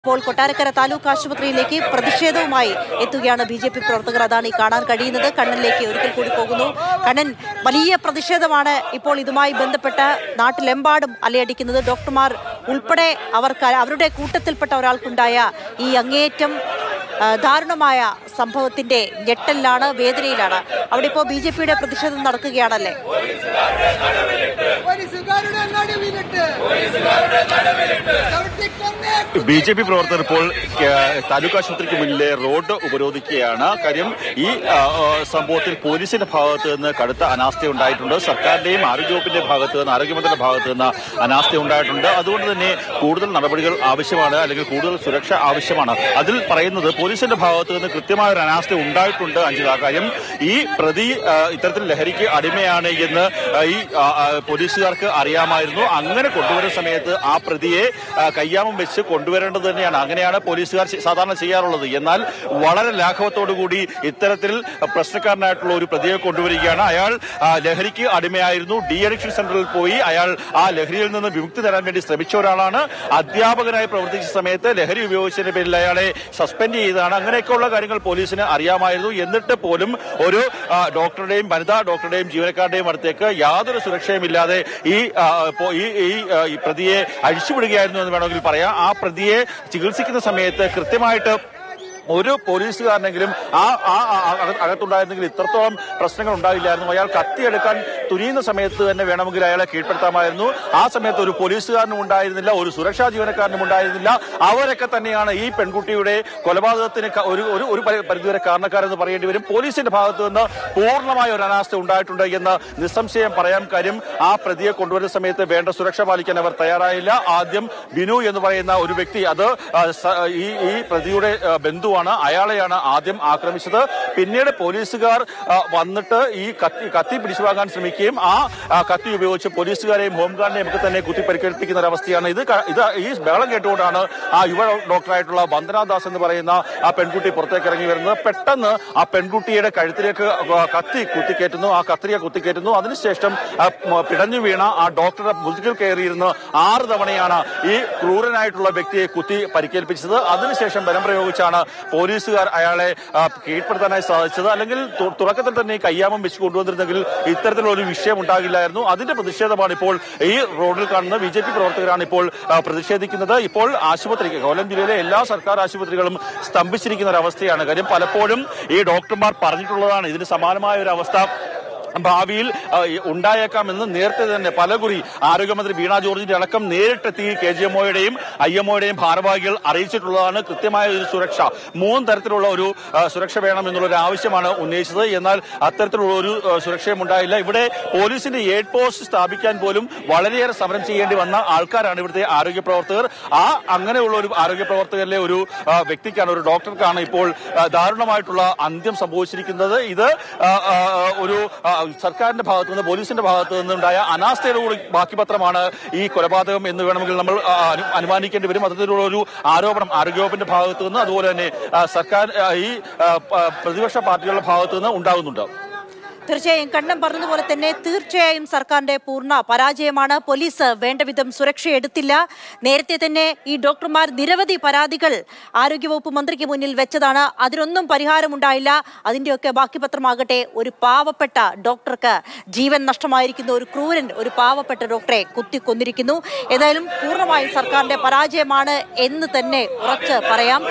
ഇപ്പോൾ കൊട്ടാരക്കര താലൂക്ക് ആശുപത്രിയിലേക്ക് പ്രതിഷേധവുമായി എത്തുകയാണ് ബി ജെ പി പ്രവർത്തകർ അതാണ് ഈ കാണാൻ കഴിയുന്നത് കണ്ണനിലേക്ക് ഒരിക്കൽ കൂടി പോകുന്നു കണ്ണൻ വലിയ പ്രതിഷേധമാണ് ഇപ്പോൾ ഇതുമായി ബന്ധപ്പെട്ട് നാട്ടിലെമ്പാടും അലയടിക്കുന്നത് ഡോക്ടർമാർ ഉൾപ്പെടെ അവർക്ക് അവരുടെ കൂട്ടത്തിൽപ്പെട്ട ഒരാൾക്കുണ്ടായ ഈ അങ്ങേയറ്റം ആ, ദാരുണമായ സംഭവത്തിന്റെ ഞെട്ടലിലാണ് വേദനയിലാണ് അവിടെ ഇപ്പോൾ ബി ജെ പിയുടെ പ്രതിഷേധം നടക്കുകയാണല്ലേ പോലീസുകാരുടെ നടുവിലിട്ട് ചവിട്ടിക്കൊന്നേ ബി ജെ പി പ്രവർത്തകർ ഇപ്പോൾ കേ- താലൂക്ക് ആശുപത്രിക്ക് മുന്നിലെ റോഡ് ഉപരോധിക്കുകയാണ് കാര്യം ഈ ആ, ആ, സംഭവത്തിൽ പോലീസിന്റെ ഭാഗത്ത് നിന്ന് കടുത്ത അനാസ്ഥ ഉണ്ടായിട്ടുണ്ട് സർക്കാരിന്റെയും ആരോഗ്യവകുപ്പിന്റെ ഭാഗത്ത് നിന്ന് ആരോഗ്യമന്ത്രിയുടെ ഭാഗത്ത് നിന്ന് അനാസ്ഥ ഉണ്ടായിട്ടുണ്ട് അതുകൊണ്ട് തന്നെ കൂടുതൽ നടപടികൾ ആവശ്യമാണ് അല്ലെങ്കിൽ കൂടുതൽ സുരക്ഷ ആവശ്യമാണ് അതിൽ പറയുന്നത് പോലീസിന്റെ ഭാഗത്ത് നിന്ന് കൃത്യമായ ഒരു അനാസ്ഥ ഉണ്ടായിട്ടുണ്ട് അഞ്ചിത കാര്യം ഈ പ്രതി ആ, ഇത്തരത്തിൽ ലഹരിക്ക് അടിമയാണ് എന്ന് ആ, ഈ ആ, ആ, പോലീസുകാർക്ക് അറിയാമായിരുന്നു അങ്ങനെ കൊണ്ടുവരുന്ന സമയത്ത് ആ പ്രതിയെ ആ, കയ്യാമം വെച്ച് കൊണ്ടുവരേണ്ടത് തന്നെയാണ് അങ്ങനെയാണ് പോലീസുകാർ ചെ- സാധാരണ ചെയ്യാറുള്ളത് എന്നാൽ വളരെ ലാഘവത്തോടു കൂടി ഇത്തരത്തിൽ പ്രശ്നക്കാരനായിട്ടുള്ള ഒരു പ്രതിയെ കൊണ്ടുവരികയാണ് അയാൾ ആ, ലഹരിക്ക് അടിമയായിരുന്നു ഡി അഡിക്ഷൻ സെന്ററിൽ പോയി അയാൾ ആ ലഹരിയിൽ നിന്ന് വിമുക്തി തരാൻ വേണ്ടി ശ്രമിച്ച ഒരാളാണ് അധ്യാപകനായി പ്രവർത്തിച്ച സമയത്ത് ലഹരി ഉപയോഗിച്ചതിന്റെ പേരിൽ അയാളെ സസ്പെൻഡ് ചെയ്തതാണ് അങ്ങനെയൊക്കെയുള്ള കാര്യങ്ങൾ പോലീസിന് അറിയാമായിരുന്നു എന്നിട്ട് പോലും ഒരു ആ, ഡോക്ടറുടെയും വനിതാ ഡോക്ടറുടെയും ജീവനക്കാരുടെയും അടുത്തേക്ക് യാതൊരു സുരക്ഷയുമില്ലാതെ ഈ ആ, പോ- ഈ ഈ, ആ, ഈ പ്രതിയെ അഴിച്ചുവിടുകയായിരുന്നു എന്ന് വേണമെങ്കിൽ പറയാം ആ പ്രതിയെ ചികിത്സിക്കുന്ന സമയത്ത് കൃത്യമായിട്ട് ഒരു പോലീസുകാരനെങ്കിലും ആ ആ ആ അക- അകത്തുണ്ടായിരുന്നെങ്കിൽ ഇത്രത്തോളം പ്രശ്നങ്ങൾ ഉണ്ടാവില്ലായിരുന്നു അയാൾ കത്തിയെടുക്കാൻ തുനിയുന്ന സമയത്ത് തന്നെ വേണമെങ്കിൽ അയാളെ കീഴ്പ്പെടുത്താമായിരുന്നു ആ സമയത്ത് ഒരു പോലീസുകാരനും ഉണ്ടായിരുന്നില്ല ഒരു സുരക്ഷാ ജീവനക്കാരനും ഉണ്ടായിരുന്നില്ല അവരൊക്കെ തന്നെയാണ് ഈ പെൺകുട്ടിയുടെ കൊലപാതകത്തിന് ക- ഒരു ഒരു ഒരു പരി- പരിധിവരെ കാരണക്കാരെന്ന് പറയേണ്ടി വരും പോലീസിന്റെ ഭാഗത്ത് നിന്ന് പൂർണ്ണമായ ഒരു അനാസ്ഥ ഉണ്ടായിട്ടുണ്ട് എന്ന് നിസ്സംശയം പറയാൻ കാര്യം ആ പ്രതിയെ കൊണ്ടുവരുന്ന സമയത്ത് വേണ്ട സുരക്ഷ പാലിക്കാൻ അവർ തയ്യാറായില്ല ആദ്യം ബിനു എന്ന് പറയുന്ന ഒരു വ്യക്തി അത് ആ, സ- ഈ ഈ പ്രതിയുടെ ആ, ബന്ധുവാണ് അയാളെയാണ് ആദ്യം ആക്രമിച്ചത് പിന്നീട് പോലീസുകാർ ആ, വന്നിട്ട് ഈ കത്തി കത്തി പിടിച്ചു വാങ്ങാൻ ശ്രമിക്കുകയും ആ ആ, കത്തി ഉപയോഗിച്ച് പോലീസുകാരെയും ഹോംഗാർഡിനെയും ഒക്കെ തന്നെ കുത്തി പരിക്കേൽപ്പിക്കുന്ന ഒരു അവസ്ഥയാണ് ഇത് ക- ഇത് ഈ ബഹളം കേട്ടുകൊണ്ടാണ് ആ യുവ ഡോക്ടറായിട്ടുള്ള വന്ദനാദാസ് എന്ന് പറയുന്ന ആ പെൺകുട്ടി പുറത്തേക്ക് ഇറങ്ങി വരുന്നത് പെട്ടെന്ന് ആ പെൺകുട്ടിയുടെ കഴുത്തിലേക്ക് ആ, കത്തി കുത്തിക്കയറ്റുന്നു ആ കത്രിയ കുത്തിക്കയറ്റുന്നു അതിനുശേഷം ആ, മ- പിടഞ്ഞു വീണ ആ ഡോക്ടറുടെ മുതുകിൽ കയറിയിരുന്ന് ആറ് തവണയാണ് ഈ ക്രൂരനായിട്ടുള്ള വ്യക്തിയെ കുത്തി പരിക്കേൽപ്പിച്ചത് അതിനുശേഷം ബലം പ്രയോഗിച്ചാണ് പോലീസുകാർ അയാളെ ആ, കീഴ്പ്പെടുത്താനായി സാധിച്ചത് അല്ലെങ്കിൽ തു- തുടക്കത്തിൽ തന്നെ ഈ കയ്യാമം വെച്ച് കൊണ്ടുവന്നിരുന്നെങ്കിൽ ഇത്തരത്തിലുള്ള ഒരു വിഷയം ഉണ്ടാകില്ലായിരുന്നു അതിന്റെ പ്രതിഷേധമാണ് ഇപ്പോൾ ഈ റോഡിൽ കാണുന്ന ബി ജെ പി പ്രവർത്തകരാണ് ഇപ്പോൾ ആ, പ്രതിഷേധിക്കുന്നത് ഇപ്പോൾ ആശുപത്രി കൊല്ലം ജില്ലയിലെ എല്ലാ സർക്കാർ ആശുപത്രികളും സ്തംഭിച്ചിരിക്കുന്ന ഒരു അവസ്ഥയാണ് കാര്യം പലപ്പോഴും ഈ ഡോക്ടർമാർ പറഞ്ഞിട്ടുള്ളതാണ് ഇതിന് സമാനമായ ഒരു അവസ്ഥ ഭാവിയിൽ ആ, ഈ ഉണ്ടായേക്കാമെന്ന് നേരത്തെ തന്നെ പലകുറി ആരോഗ്യമന്ത്രി വീണ ജോർജിന്റെ അടക്കം നേരിട്ടെത്തി കെ ജി എംഒയുടെയും ഐ എംഒയുടെയും ഭാരവാഹികൾ അറിയിച്ചിട്ടുള്ളതാണ് കൃത്യമായ ഒരു സുരക്ഷ മൂന്ന് തരത്തിലുള്ള ഒരു ആ, സുരക്ഷ വേണം എന്നുള്ള ഒരു ആവശ്യമാണ് ഉന്നയിച്ചത് എന്നാൽ അത്തരത്തിലുള്ള ഒരു ആ, സുരക്ഷയും ഉണ്ടായില്ല ഇവിടെ പോലീസിന്റെ എയ്ഡ് പോസ്റ്റ് സ്ഥാപിക്കാൻ പോലും വളരെയേറെ സമരം ചെയ്യേണ്ടി വന്ന ആൾക്കാരാണ് ഇവിടുത്തെ ആരോഗ്യ പ്രവർത്തകർ ആ അങ്ങനെയുള്ള ഒരു ആരോഗ്യ പ്രവർത്തകരിലെ ഒരു ആ, വ്യക്തിക്കാണ് ഒരു ഡോക്ടർക്കാണ് ഇപ്പോൾ ആ, ദാരുണമായിട്ടുള്ള അന്ത്യം സംഭവിച്ചിരിക്കുന്നത് ഇത് ആ, ആ, ഒരു ആ, സർക്കാരിന്റെ ഭാഗത്തു നിന്ന് പോലീസിന്റെ ഭാഗത്തു നിന്നുണ്ടായ അനാസ്ഥയുടെ കൂടി ബാക്കി പത്രമാണ് ഈ കൊലപാതകം എന്ന് വേണമെങ്കിൽ നമ്മൾ ആ, അനു- അനുമാനിക്കേണ്ടി വരും അതിനുള്ള ഒരു ആരോപണം ആരോഗ്യവകുപ്പിന്റെ ഭാഗത്തു നിന്ന് അതുപോലെ തന്നെ ആ, സർക്കാർ ആ, ഈ ആ, പ- പ്രതിപക്ഷ പാർട്ടികളുടെ ഭാഗത്തു നിന്ന് ഉണ്ടാകുന്നുണ്ട് തീർച്ചയായും കണ്ണം പറഞ്ഞതുപോലെ തന്നെ തീർച്ചയായും സർക്കാരിന്റെ പൂർണ്ണ പരാജയമാണ് പോലീസ് വേണ്ട വിധം സുരക്ഷ എടുത്തില്ല നേരത്തെ തന്നെ ഈ ഡോക്ടർമാർ നിരവധി പരാതികൾ ആരോഗ്യവകുപ്പ് മന്ത്രിക്ക് മുന്നിൽ വെച്ചതാണ് അതിനൊന്നും പരിഹാരമുണ്ടായില്ല അതിന്റെയൊക്കെ ബാക്കി പത്രമാകട്ടെ ഒരു പാവപ്പെട്ട ഡോക്ടർക്ക് ജീവൻ നഷ്ടമായിരിക്കുന്ന ഒരു ക്രൂരൻ ഒരു പാവപ്പെട്ട ഡോക്ടറെ കുത്തിക്കൊന്നിരിക്കുന്നു ഏതായാലും പൂർണ്ണമായും സർക്കാരിന്റെ പരാജയമാണ് എന്ന് തന്നെ ഉറച്ച് പറയാം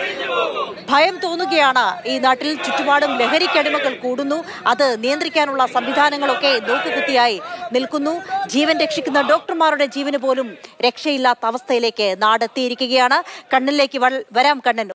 ഭയം തോന്നുകയാണ് ഈ നാട്ടിൽ ചുറ്റുപാടും ലഹരിക്കടിമകൾ കൂടുന്നു അത് നിയന്ത്രിക്കാനുള്ള സംവിധാനങ്ങളൊക്കെ നോക്കുകുത്തിയായി നിൽക്കുന്നു ജീവൻ രക്ഷിക്കുന്ന ഡോക്ടർമാരുടെ ജീവന് പോലും രക്ഷയില്ലാത്ത അവസ്ഥയിലേക്ക് നാടെത്തിയിരിക്കുകയാണ് കണ്ണിലേക്ക് വൾ- വരാം കണ്ണൻ